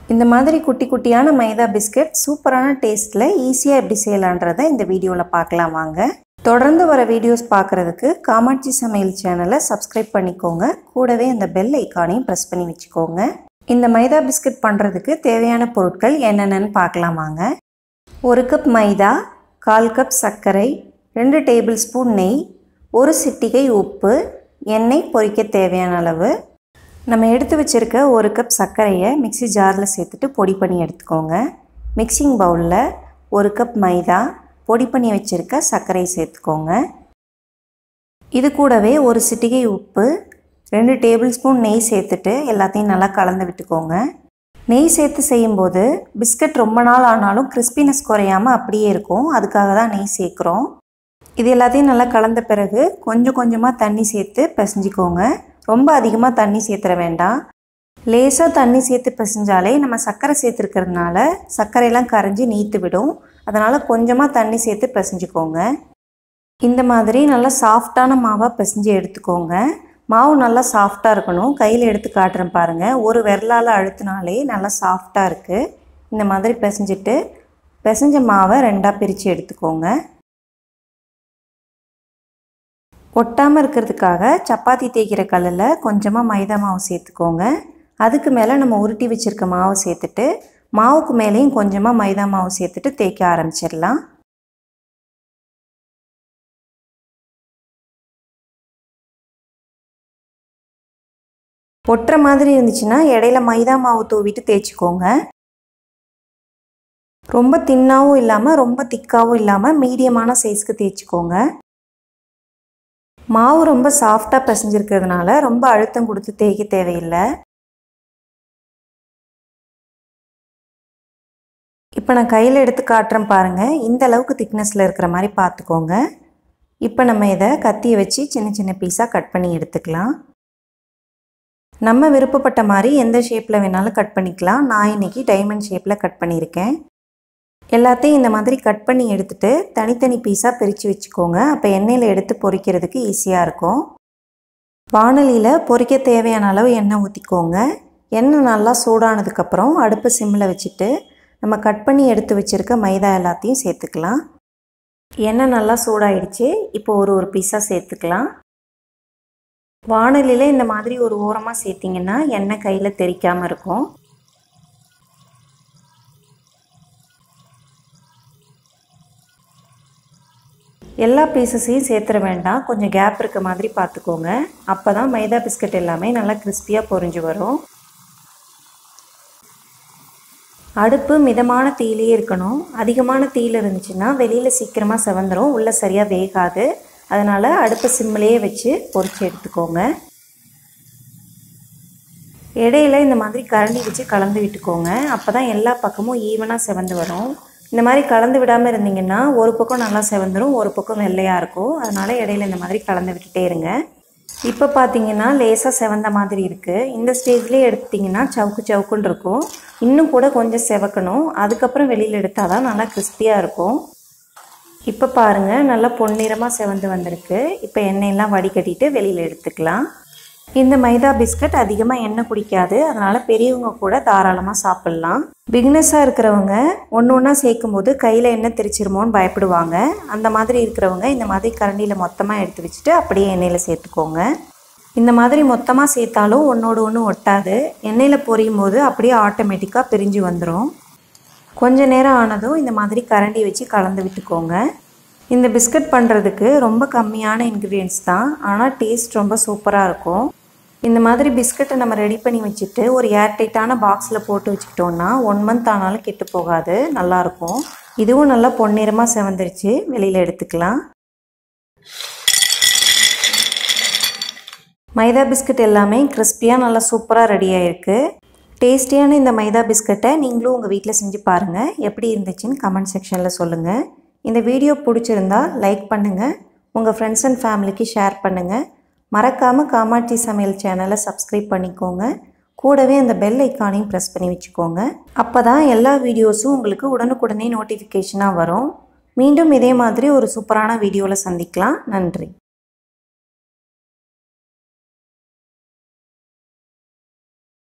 இந்த மாதிரி குட்டி குட்டியான மைதா பிஸ்கட் சூப்பரான டேஸ்ட்டில் ஈஸியாக எப்படி செய்யலான்றதை இந்த வீடியோவில் பார்க்கலாம் வாங்க தொடர்ந்து வர வீடியோஸ் பார்க்குறதுக்கு காமாட்சி சமையல் சேனலை சப்ஸ்கிரைப் பண்ணிக்கோங்க கூடவே அந்த பெல் ஐக்கானையும் ப்ரெஸ் பண்ணி வச்சுக்கோங்க இந்த மைதா பிஸ்கட் பண்ணுறதுக்கு தேவையான பொருட்கள் என்னென்னு பார்க்கலாம் வாங்க ஒரு கப் மைதா கால் கப் சர்க்கரை ரெண்டு டேபிள் ஸ்பூன் நெய் ஒரு சிட்டிகை உப்பு எண்ணெய் பொரிக்க தேவையான அளவு நம்ம எடுத்து வச்சுருக்க ஒரு கப் சர்க்கரையை மிக்சி ஜாரில் சேர்த்துட்டு பொடி பண்ணி எடுத்துக்கோங்க மிக்சிங் பவுலில் ஒரு கப் மைதா பொடி பண்ணி வச்சுருக்க சர்க்கரையை சேர்த்துக்கோங்க இது கூடவே ஒரு சிட்டிகை உப்பு ரெண்டு டேபிள் ஸ்பூன் நெய் சேர்த்துட்டு எல்லாத்தையும் நல்லா கலந்து விட்டுக்கோங்க நெய் சேர்த்து செய்யும்போது பிஸ்கட் ரொம்ப நாள் ஆனாலும் கிறிஸ்பினஸ் குறையாமல் அப்படியே இருக்கும் அதுக்காக தான் நெய் சேர்க்குறோம் இது எல்லாத்தையும் நல்லா கலந்த பிறகு கொஞ்சம் கொஞ்சமாக தண்ணி சேர்த்து பிசைஞ்சிக்கோங்க ரொம்ப அதிகமாக தண்ணி சேர்த்துற வேண்டாம் லேசாக தண்ணி சேர்த்து பிசைஞ்சாலே நம்ம சர்க்கரை சேர்த்துருக்கிறதுனால சர்க்கரையெல்லாம் கரைஞ்சி நீத்து விடும் அதனால் கொஞ்சமாக தண்ணி சேர்த்து பிசைஞ்சிக்கோங்க இந்த மாதிரி நல்லா சாஃப்டான மாவாக பிசைஞ்சு எடுத்துக்கோங்க மாவு நல்லா சாஃப்டாக இருக்கணும் கையில் எடுத்து காட்டுறேன் பாருங்கள் ஒரு விரலால் அழுத்தினாலே நல்லா சாஃப்டாக இருக்குது இந்த மாதிரி பிசைஞ்சிட்டு பிசைஞ்ச மாவை ரெண்டாக பிரித்து எடுத்துக்கோங்க ஒட்டாமல் இருக்கிறதுக்காக சப்பாத்தி தேய்க்கிற கல்லில் கொஞ்சமாக மைதா மாவு சேர்த்துக்கோங்க அதுக்கு மேலே நம்ம உருட்டி வச்சுருக்க மாவு சேர்த்துட்டு மாவுக்கு மேலேயும் கொஞ்சமாக மைதா மாவு சேர்த்துட்டு தேய்க்க ஆரம்பிச்சிடலாம் ஒட்டுற மாதிரி இருந்துச்சுன்னா இடையில மைதா மாவு தூவிட்டு தேய்ச்சிக்கோங்க ரொம்ப தின்னாகவும் இல்லாமல் ரொம்ப திக்காகவும் இல்லாமல் மீடியமான சைஸ்க்கு தேய்ச்சிக்கோங்க மாவு ரொம்ப சாஃப்டாக பிசைஞ்சிருக்கிறதுனால ரொம்ப அழுத்தம் கொடுத்து தேய்க்க தேவையில்லை இப்போ நான் கையில் எடுத்து காட்டுறேன் பாருங்கள் இந்த அளவுக்கு திக்னஸில் இருக்கிற மாதிரி பார்த்துக்கோங்க இப்போ நம்ம இதை கத்தியை வச்சு சின்ன சின்ன பீஸாக கட் பண்ணி எடுத்துக்கலாம் நம்ம விருப்பப்பட்ட மாதிரி எந்த ஷேப்பில் வேணாலும் கட் பண்ணிக்கலாம் நான் இன்றைக்கி டைமண்ட் ஷேப்பில் கட் பண்ணியிருக்கேன் எல்லாத்தையும் இந்த மாதிரி கட் பண்ணி எடுத்துகிட்டு தனித்தனி பீஸாக பிரித்து வச்சுக்கோங்க அப்போ எண்ணெயில் எடுத்து பொரிக்கிறதுக்கு ஈஸியாக இருக்கும் வானலியில் பொரிக்க தேவையான அளவு எண்ணெய் ஊற்றிக்கோங்க எண்ணெய் நல்லா சூடானதுக்கப்புறம் அடுப்பு சிம்மில் வச்சுட்டு நம்ம கட் பண்ணி எடுத்து வச்சுருக்க மைதா எல்லாத்தையும் சேர்த்துக்கலாம் எண்ணெய் நல்லா சூடாயிடுச்சு இப்போ ஒரு ஒரு பீஸாக சேர்த்துக்கலாம் வானலியில் இந்த மாதிரி ஒரு ஓரமாக சேர்த்திங்கன்னா எண்ணெய் கையில் தெரிக்காமல் இருக்கும் எல்லா பீசஸையும் சேர்த்துற வேண்டாம் கொஞ்சம் கேப் இருக்க மாதிரி பார்த்துக்கோங்க அப்போ தான் மைதா பிஸ்கட் எல்லாமே நல்லா கிறிஸ்பியாக பொரிஞ்சு வரும் அடுப்பு மிதமான தீயிலே இருக்கணும் அதிகமான தீயில் இருந்துச்சுன்னா வெளியில் சீக்கிரமாக செவந்துடும் உள்ளே சரியாக வேகாது அதனால் அடுப்பு சிம்மிலேயே வச்சு பொரித்து எடுத்துக்கோங்க இடையில இந்த மாதிரி கரண்டி வச்சு கலந்து விட்டுக்கோங்க அப்போ தான் எல்லா பக்கமும் ஈவனாக செவந்து வரும் இந்த மாதிரி கலந்து விடாமல் இருந்தீங்கன்னா ஒரு பக்கம் நல்லா செவந்துடும் ஒரு பக்கம் வெள்ளையாக இருக்கும் அதனால் இடையில இந்த மாதிரி கலந்து விட்டுட்டே இருங்க இப்போ பார்த்தீங்கன்னா லேசாக செவந்த மாதிரி இருக்குது இந்த ஸ்டேஜ்லேயே எடுத்திங்கன்னா சவுக்கு சவுக்குன்னு இருக்கும் இன்னும் கூட கொஞ்சம் செவக்கணும் அதுக்கப்புறம் வெளியில் எடுத்தால் தான் நல்லா கிறிஸ்பியாக இருக்கும் இப்போ பாருங்கள் நல்லா பொன்னிறமாக செவந்து வந்திருக்கு இப்போ எண்ணெயெல்லாம் வடிகட்டிட்டு வெளியில் எடுத்துக்கலாம் இந்த மைதா பிஸ்கட் அதிகமாக எண்ணெய் குடிக்காது அதனால் பெரியவங்க கூட தாராளமாக சாப்பிட்லாம் பிக்னஸாக இருக்கிறவங்க ஒன்று ஒன்றா சேர்க்கும் போது கையில் எண்ணெய் தெரிச்சிருமோன்னு பயப்படுவாங்க அந்த மாதிரி இருக்கிறவங்க இந்த மாதிரி கரண்டியில் மொத்தமாக எடுத்து வச்சுட்டு அப்படியே எண்ணெயில் சேர்த்துக்கோங்க இந்த மாதிரி மொத்தமாக சேர்த்தாலும் ஒன்றோடு ஒன்று ஒட்டாது எண்ணெயில் பொரியும் போது அப்படியே ஆட்டோமேட்டிக்காக பிரிஞ்சு வந்துடும் கொஞ்ச நேரம் ஆனதும் இந்த மாதிரி கரண்டி வச்சு கலந்து விட்டுக்கோங்க இந்த பிஸ்கட் பண்ணுறதுக்கு ரொம்ப கம்மியான இன்க்ரீடியன்ஸ் தான் ஆனால் டேஸ்ட் ரொம்ப சூப்பராக இருக்கும் இந்த மாதிரி பிஸ்கட்டை நம்ம ரெடி பண்ணி வச்சுட்டு ஒரு ஏர்டைட்டான பாக்ஸில் போட்டு வச்சுக்கிட்டோன்னா ஒன் மந்த் ஆனாலும் கெட்டு போகாது நல்லாயிருக்கும் இதுவும் நல்லா பொன்னிறமாக செவந்துருச்சு வெளியில் எடுத்துக்கலாம் மைதா பிஸ்கட் எல்லாமே கிறிஸ்பியாக நல்லா சூப்பராக ரெடி ஆகிருக்கு டேஸ்டியான இந்த மைதா பிஸ்கட்டை நீங்களும் உங்கள் வீட்டில் செஞ்சு பாருங்கள் எப்படி இருந்துச்சுன்னு கமெண்ட் செக்ஷனில் சொல்லுங்கள் இந்த வீடியோ பிடிச்சிருந்தா லைக் பண்ணுங்கள் உங்கள் ஃப்ரெண்ட்ஸ் அண்ட் ஃபேமிலிக்கு ஷேர் பண்ணுங்கள் மறக்காமல் காமாட்சி சமையல் சேனலை சப்ஸ்கிரைப் பண்ணிக்கோங்க கூடவே அந்த பெல் ஐக்கானையும் ப்ரெஸ் பண்ணி வச்சுக்கோங்க அப்போ தான் எல்லா வீடியோஸும் உங்களுக்கு உடனுக்குடனே நோட்டிஃபிகேஷனாக வரும் மீண்டும் இதே மாதிரி ஒரு சூப்பரான வீடியோவில் சந்திக்கலாம் நன்றி